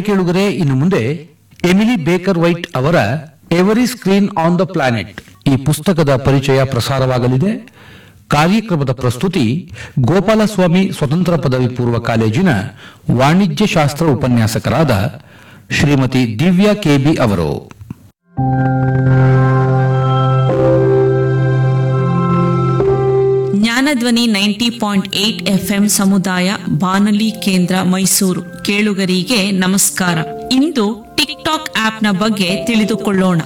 ಕೇಳುಗರೆ ಇನ್ನು ಮುಂದೆ ಎಮಿಲಿ ಬೇಕರ್ ವೈಟ್ ಅವರ every screen on the planet ಈ ಪುಸ್ತಕದ ಪರಿಚಯ ಪ್ರಸಾರವಾಗಲಿದೆ ಕಾರ್ಯಕ್ರಮದ ಪ್ರಸ್ತುತಿ ಗೋಪಾಲಸ್ವಾಮಿ ಸ್ವತಂತ್ರ ಪದವಿ ಪೂರ್ವ ಕಾಲೇಜಿನ ವಾಣಿಜ್ಯ ಶಾಸ್ತ್ರ ಉಪನ್ಯಾಸಕರಾದ ಶ್ರೀಮತಿ ದಿವ್ಯಾ ಕೆಬಿ ಅವರು ಜ್ಞಾನಧ್ವನಿ ನೈಂಟಿ ಪಾಯಿಂಟ್ ಏಟ್ ಎಫ್ಎಂ ಸಮುದಾಯ ಬಾನುಲಿ ಕೇಂದ್ರ ಮೈಸೂರು ಕೇಳುಗರಿಗೆ ನಮಸ್ಕಾರ ಇಂದು ಟಿಕ್ ಟಾಕ್ ಆಪ್ನ ಬಗ್ಗೆ ತಿಳಿದುಕೊಳ್ಳೋಣ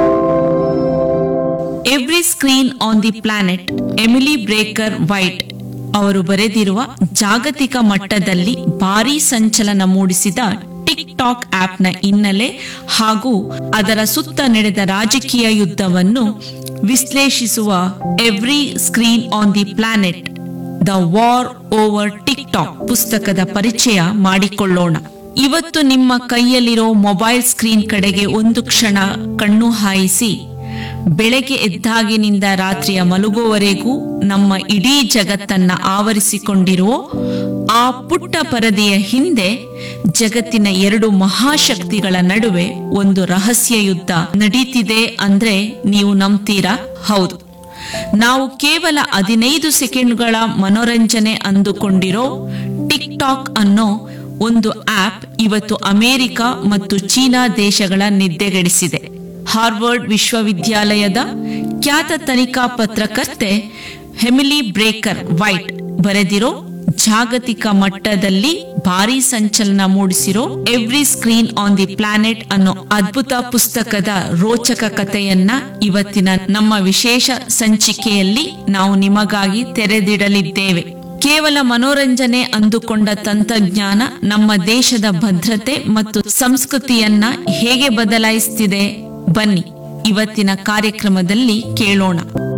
every screen on the planet Emily Breaker White ಅವರು ಬರೆದಿರುವ ಜಾಗತಿಕ ಮಟ್ಟದಲ್ಲಿ ಭಾರೀ ಸಂಚಲನ ಮೂಡಿಸಿದ ಟಿಕ್ ಟಾಕ್ ಆಪ್ನ ಹಿನ್ನೆಲೆ ಹಾಗೂ ಅದರ ಸುತ್ತ ನಡೆದ ರಾಜಕೀಯ ಯುದ್ಧವನ್ನು ವಿಶ್ಲೇಷಿಸುವ every screen on the planet the war over TikTok ಪುಸ್ತಕದ ಪರಿಚಯ ಮಾಡಿಕೊಳ್ಳೋಣ ಇವತ್ತು ನಿಮ್ಮ ಕೈಯಲ್ಲಿರೋ ಮೊಬೈಲ್ ಸ್ಕ್ರೀನ್ ಕಡೆಗೆ ಒಂದು ಕ್ಷಣ ಕಣ್ಣು ಹಾಯಿಸಿ ಬೆಳಗ್ಗೆ ಎದ್ದಾಗಿನಿಂದ ರಾತ್ರಿಯ ಮಲಗುವವರೆಗೂ ನಮ್ಮ ಇಡೀ ಜಗತ್ತನ್ನ ಆವರಿಸಿಕೊಂಡಿರುವ ಆ ಪುಟ್ಟ ಪರದೆಯ ಹಿಂದೆ ಜಗತ್ತಿನ ಎರಡು ಮಹಾಶಕ್ತಿಗಳ ನಡುವೆ ಒಂದು ರಹಸ್ಯ ಯುದ್ಧ ನಡೀತಿದೆ ಅಂದ್ರೆ ನೀವು ನಂಬ್ತೀರಾ ಹೌದು ನಾವು ಕೇವಲ ಹದಿನೈದು ಸೆಕೆಂಡ್ಗಳ ಮನೋರಂಜನೆ ಅಂದುಕೊಂಡಿರೋ ಟಿಕ್ ಟಾಕ್ ಅನ್ನೋ ಒಂದು ಆಪ್ ಇವತ್ತು ಅಮೆರಿಕ ಮತ್ತು ಚೀನಾ ದೇಶಗಳ ನಿದ್ದೆಗೆಡಿಸಿದೆ ಹಾರ್ವರ್ಡ್ ವಿಶ್ವವಿದ್ಯಾಲಯದ ಖ್ಯಾತ ತನಿಖಾ ಪತ್ರಕರ್ತೆ ಹೆಮಿಲಿ ಬ್ರೇಕರ್ ವೈಟ್ ಬರೆದಿರೋ ಜಾಗತಿಕ ಮಟ್ಟದಲ್ಲಿ ಭಾರಿ ಸಂಚಲನ ಮೂಡಿಸಿರೋ every screen on the planet ಅನ್ನೋ ಅದ್ಭುತ ಪುಸ್ತಕದ ರೋಚಕ ಕಥೆಯನ್ನ ಇವತ್ತಿನ ನಮ್ಮ ವಿಶೇಷ ಸಂಚಿಕೆಯಲ್ಲಿ ನಾವು ನಿಮಗಾಗಿ ತೆರೆದಿಡಲಿದ್ದೇವೆ ಕೇವಲ ಮನೋರಂಜನೆ ಅಂದುಕೊಂಡ ತಂತ್ರಜ್ಞಾನ ನಮ್ಮ ದೇಶದ ಭದ್ರತೆ ಮತ್ತು ಸಂಸ್ಕೃತಿಯನ್ನ ಹೇಗೆ ಬದಲಾಯಿಸುತ್ತಿದೆ ಬನ್ನಿ ಇವತ್ತಿನ ಕಾರ್ಯಕ್ರಮದಲ್ಲಿ ಕೇಳೋಣ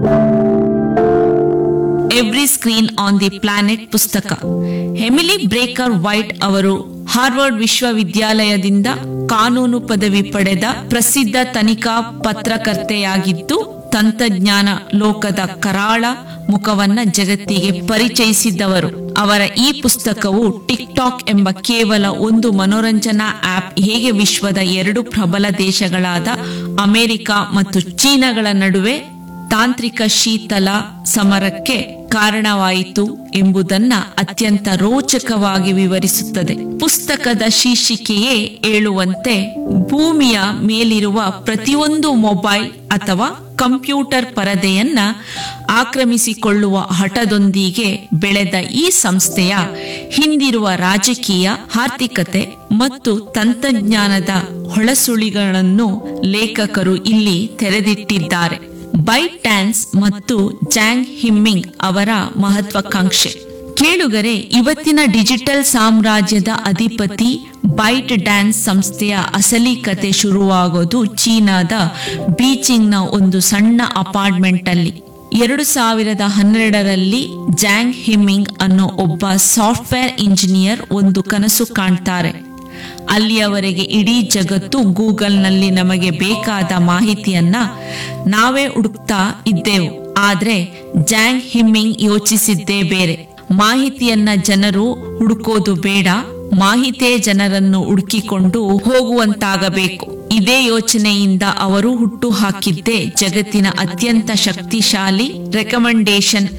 every screen on the planet ಪುಸ್ತಕ ಹೆಮಿಲಿ ಬ್ರೇಕರ್ ವೈಟ್ ಅವರು ಹಾರ್ವರ್ಡ್ ವಿಶ್ವವಿದ್ಯಾಲಯದಿಂದ ಕಾನೂನು ಪದವಿ ಪಡೆದ ಪ್ರಸಿದ್ಧ ತನಿಖಾ ಪತ್ರಕರ್ತೆಯಾಗಿದ್ದು ತಂತ್ರಜ್ಞಾನ ಲೋಕದ ಕರಾಳ ಮುಖವನ್ನ ಜಗತ್ತಿಗೆ ಪರಿಚಯಿಸಿದ್ದವರು ಅವರ ಈ ಪುಸ್ತಕವು ಟಿಕ್ ಟಾಕ್ ಎಂಬ ಕೇವಲ ಒಂದು ಮನೋರಂಜನಾ ಆಪ್ ಹೇಗೆ ವಿಶ್ವದ ಎರಡು ಪ್ರಬಲ ದೇಶಗಳಾದ ಅಮೆರಿಕ ಮತ್ತು ಚೀನಾಗಳ ನಡುವೆ ತಾಂತ್ರಿಕ ಶೀತಲ ಸಮರಕ್ಕೆ ಕಾರಣವಾಯಿತು ಎಂಬುದನ್ನ ಅತ್ಯಂತ ರೋಚಕವಾಗಿ ವಿವರಿಸುತ್ತದೆ ಪುಸ್ತಕದ ಶೀರ್ಷಿಕೆಯೇ ಹೇಳುವಂತೆ ಭೂಮಿಯ ಮೇಲಿರುವ ಪ್ರತಿಯೊಂದು ಮೊಬೈಲ್ ಅಥವಾ ಕಂಪ್ಯೂಟರ್ ಪರದೆಯನ್ನ ಆಕ್ರಮಿಸಿಕೊಳ್ಳುವ ಹಠದೊಂದಿಗೆ ಬೆಳೆದ ಈ ಸಂಸ್ಥೆಯ ಹಿಂದಿರುವ ರಾಜಕೀಯ ಆರ್ಥಿಕತೆ ಮತ್ತು ತಂತ್ರಜ್ಞಾನದ ಹೊಳಸುಳಿಗಳನ್ನು ಲೇಖಕರು ಇಲ್ಲಿ ತೆರೆದಿಟ್ಟಿದ್ದಾರೆ ಬೈಟ್ ಟ್ಯಾನ್ಸ್ ಮತ್ತು ಜಾಂಗ್ ಹಿಮ್ಮಿಂಗ್ ಅವರ ಮಹತ್ವಾಕಾಂಕ್ಷೆ ಕೇಳುಗರೆ ಇವತ್ತಿನ ಡಿಜಿಟಲ್ ಸಾಮ್ರಾಜ್ಯದ ಅಧಿಪತಿ ಬೈಟ್ ಡ್ಯಾನ್ಸ್ ಸಂಸ್ಥೆಯ ಅಸಲಿ ಕತೆ ಶುರುವಾಗೋದು ಚೀನಾದ ಬೀಚಿಂಗ್ನ ಒಂದು ಸಣ್ಣ ಅಪಾರ್ಟ್ಮೆಂಟ್ ಅಲ್ಲಿ ಎರಡು ಸಾವಿರದ ಹನ್ನೆರಡರಲ್ಲಿ ಜಾಂಗ್ ಹಿಮ್ಮಿಂಗ್ ಅನ್ನೋ ಒಬ್ಬ ಸಾಫ್ಟ್ವೇರ್ ಇಂಜಿನಿಯರ್ ಒಂದು ಕನಸು ಕಾಣ್ತಾರೆ ಅಲ್ಲಿಯವರೆಗೆ ಇಡೀ ಜಗತ್ತು ಗೂಗಲ್ನಲ್ಲಿ ನಮಗೆ ಬೇಕಾದ ಮಾಹಿತಿಯನ್ನ ನಾವೇ ಹುಡುಕ್ತಾ ಇದ್ದೆವು ಆದ್ರೆ ಜಾಂಗ್ ಹಿಮ್ಮಿಂಗ್ ಯೋಚಿಸಿದ್ದೇ ಬೇರೆ ಮಾಹಿತಿಯನ್ನ ಜನರು ಹುಡುಕೋದು ಬೇಡ ಮಾಹಿತಿಯೇ ಜನರನ್ನು ಹುಡುಕಿಕೊಂಡು ಹೋಗುವಂತಾಗಬೇಕು ಇದೇ ಯೋಚನೆಯಿಂದ ಅವರು ಹುಟ್ಟು ಹಾಕಿದ್ದೇ ಜಗತ್ತಿನ ಅತ್ಯಂತ ಶಕ್ತಿಶಾಲಿ ರೆಕಮೆಂಡೇಶನ್